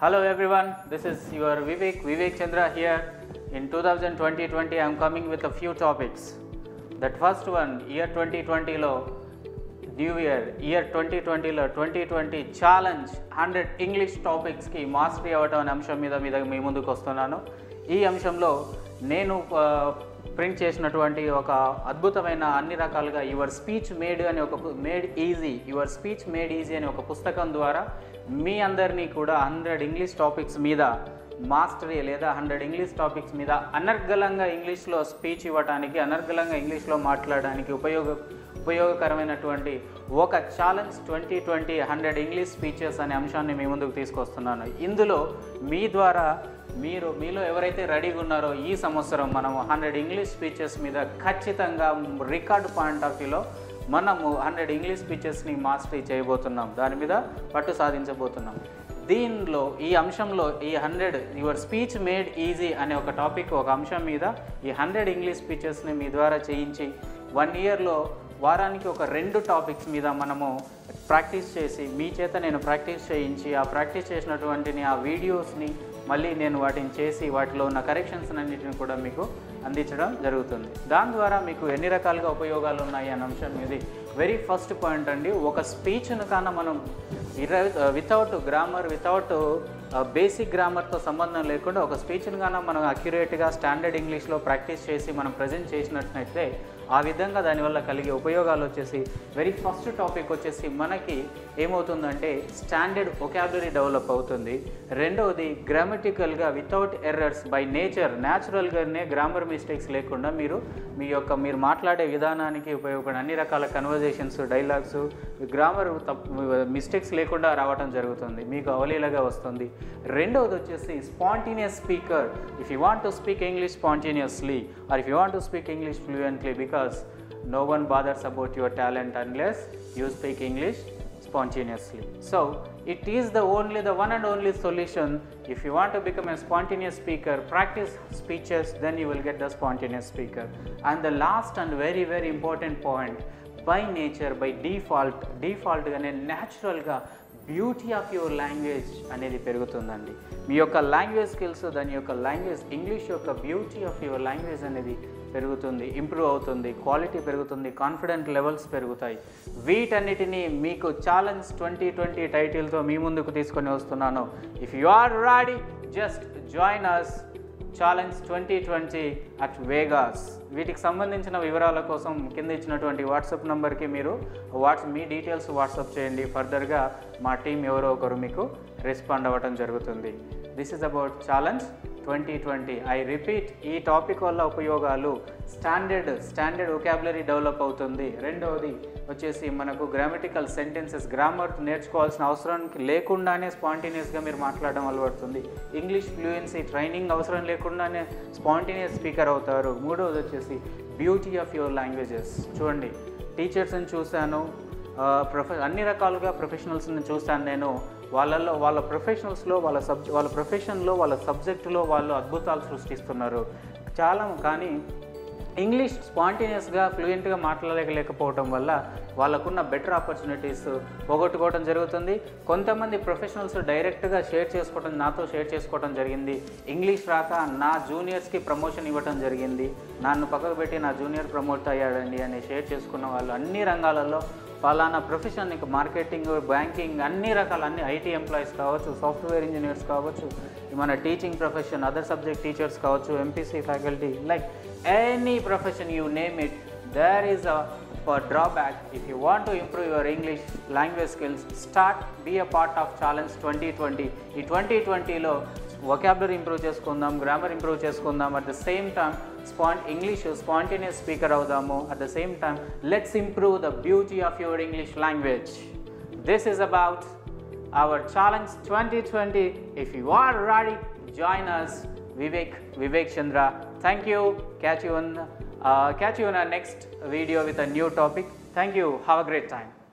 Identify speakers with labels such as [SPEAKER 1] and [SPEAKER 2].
[SPEAKER 1] Hello everyone, this is your Vivek, Vivek Chandra here. In 2020-20, I am coming with a few topics. That first one, year 2020 లో new year year twenty ట్వంటీలో twenty twenty challenge hundred English టాపిక్స్కి mastery అవ్వటం అనే అంశం మీద మీద మీ ముందుకు వస్తున్నాను ఈ అంశంలో నేను ప్రింట్ చేసినటువంటి ఒక అద్భుతమైన అన్ని రకాలుగా యువర్ స్పీచ్ మేడ్ అనే ఒక made easy your speech made easy అనే ఒక పుస్తకం ద్వారా మీ అందరినీ కూడా హండ్రెడ్ ఇంగ్లీష్ టాపిక్స్ మీద మాస్టరీ లేదా హండ్రెడ్ ఇంగ్లీష్ టాపిక్స్ మీద అనర్గళంగా ఇంగ్లీష్లో స్పీచ్ ఇవ్వడానికి అనర్గళంగా ఇంగ్లీష్లో మాట్లాడడానికి ఉపయోగ ఉపయోగకరమైనటువంటి ఒక challenge twenty twenty hundred English speeches అనే అంశాన్ని మీ ముందుకు తీసుకొస్తున్నాను ఇందులో మీ ద్వారా మీరు మీలో ఎవరైతే రెడీగా ఉన్నారో ఈ సంవత్సరం మనము హండ్రెడ్ ఇంగ్లీష్ స్పీచెస్ మీద ఖచ్చితంగా రికార్డ్ పాయింట్ ఆఫ్ వ్యూలో మనము హండ్రెడ్ ఇంగ్లీష్ స్పీచెస్ని మాస్టరీ చేయబోతున్నాం దాని మీద పట్టు సాధించబోతున్నాం దీనిలో ఈ అంశంలో ఈ hundred your speech made easy అనే ఒక టాపిక్ ఒక అంశం మీద ఈ హండ్రెడ్ ఇంగ్లీష్ స్పీచెస్ని మీ ద్వారా చేయించి వన్ ఇయర్లో వారానికి ఒక రెండు టాపిక్స్ మీద మనము ప్రాక్టీస్ చేసి మీ చేత నేను ప్రాక్టీస్ చేయించి ఆ ప్రాక్టీస్ చేసినటువంటిని ఆ వీడియోస్ని మళ్ళీ నేను వాటిని చేసి వాటిలో ఉన్న కరెక్షన్స్ అన్నిటిని కూడా మీకు అందించడం జరుగుతుంది దాని ద్వారా మీకు ఎన్ని రకాలుగా ఉపయోగాలు ఉన్నాయి అనే అంశం ఇది వెరీ ఫస్ట్ పాయింట్ అండి ఒక స్పీచ్ను కాన మనం వితౌట్ గ్రామర్ వితౌట్ బేసిక్ గ్రామర్తో సంబంధం లేకుండా ఒక స్పీచ్ని కానీ మనం అక్యురేట్గా స్టాండర్డ్ ఇంగ్లీష్లో ప్రాక్టీస్ చేసి మనం ప్రజెంట్ చేసినట్లయితే ఆ విధంగా దానివల్ల కలిగే ఉపయోగాలు వచ్చేసి వెరీ ఫస్ట్ టాపిక్ వచ్చేసి మనకి ఏమవుతుందంటే స్టాండర్డ్ ఒకాబులరీ డెవలప్ అవుతుంది రెండవది గ్రామటికల్గా వితౌట్ ఎర్రర్స్ బై నేచర్ న్యాచురల్గానే గ్రామర్ మిస్టేక్స్ లేకుండా మీరు మీ యొక్క మీరు మాట్లాడే విధానానికి ఉపయోగపడే అన్ని రకాల కన్వర్జేషన్స్ డైలాగ్స్ గ్రామర్ తప్పు మిస్టేక్స్ లేకుండా రావటం జరుగుతుంది మీకు అవలీలగా వస్తుంది రెండవది వచ్చేసి spontaneous speaker if you want to speak English spontaneously or if you want to speak English fluently because no one bothers about your talent unless you speak English spontaneously. So, it is the only, the one and only solution. If you want to become a spontaneous speaker, practice speeches, then you will get the spontaneous speaker. And the last and very, very important point by nature, by default, default గానే న్యాచురల్గా beauty of your language అనేది పెరుగుతుందండి మీ యొక్క language skills దాని యొక్క language English యొక్క beauty of your language అనేది పెరుగుతుంది ఇంప్రూవ్ అవుతుంది క్వాలిటీ పెరుగుతుంది కాన్ఫిడెంట్ లెవెల్స్ పెరుగుతాయి వీటన్నిటినీ మీకు ఛాలెంజ్ ట్వంటీ ట్వంటీ టైటిల్తో మీ ముందుకు తీసుకొని వస్తున్నాను if you are ready just join us challenge twenty twenty at Vegas వీటికి సంబంధించిన వివరాల కోసం కింద ఇచ్చినటువంటి వాట్సాప్ నెంబర్కి మీరు వాట్స్ మీ డీటెయిల్స్ వాట్సాప్ చేయండి ఫర్దర్గా మా టీం ఎవరో ఒకరు మీకు రెస్పాండ్ అవ్వడం జరుగుతుంది this is about challenge twenty twenty I repeat ఈ టాపిక్ వల్ల ఉపయోగాలు స్టాండర్డ్ స్టాండర్డ్ ఒకాబులరీ డెవలప్ అవుతుంది రెండవది వచ్చేసి మనకు గ్రామటికల్ సెంటెన్సెస్ గ్రామర్ నేర్చుకోవాల్సిన అవసరం లేకుండానే స్పాంటేనియస్గా మీరు మాట్లాడడం అలవడుతుంది ఇంగ్లీష్ ఫ్లూయెన్సీ ట్రైనింగ్ అవసరం లేకుండానే స్పాంటేనియస్ స్పీకర్ అవుతారు మూడవది వచ్చేసి బ్యూటీ ఆఫ్ యువర్ లాంగ్వేజెస్ చూడండి టీచర్స్ని చూశాను ప్రొఫె అన్ని రకాలుగా ప్రొఫెషనల్స్ని చూశాను నేను వాళ్ళల్లో వాళ్ళ ప్రొఫెషనల్స్లో వాళ్ళ సబ్ వాళ్ళ ప్రొఫెషన్లో వాళ్ళ సబ్జెక్టులో వాళ్ళు అద్భుతాలు సృష్టిస్తున్నారు చాలా కానీ ఇంగ్లీష్ స్పాంటేనియస్గా ఫ్లూయెంట్గా మాట్లాడలేకపోవడం వల్ల వాళ్ళకున్న బెటర్ ఆపర్చునిటీస్ పోగొట్టుకోవడం జరుగుతుంది కొంతమంది ప్రొఫెషనల్స్ డైరెక్ట్గా షేర్ చేసుకోవడం నాతో షేర్ చేసుకోవడం జరిగింది ఇంగ్లీష్ రాక నా జూనియర్స్కి ప్రమోషన్ ఇవ్వడం జరిగింది నన్ను పక్కకు పెట్టి నా జూనియర్ ప్రమోట్ అయ్యాడండి అని షేర్ చేసుకున్న వాళ్ళు అన్ని రంగాలలో ఫలానా ప్రొఫెషన్ నీకు మార్కెటింగ్ బ్యాంకింగ్ అన్ని రకాల అన్ని ఐటీ ఎంప్లాయీస్ కావచ్చు సాఫ్ట్వేర్ ఇంజనీర్స్ కావచ్చు మన teaching profession other subject teachers కావచ్చు MPC faculty like any profession you name it there is a for drawback if you want to improve your English language skills start be a part of challenge twenty twenty ఈ twenty ట్వంటీలో vocabulary improve చేసుకుందాం grammar improve చేసుకుందాం at the same time span English spontaneous speaker అవుదాము at the same time let's improve the beauty of your English language this is about our challenge 2020 if you are ready join us vivek vivek chandra thank you catch you on uh, catch you in our next video with a new topic thank you have a great time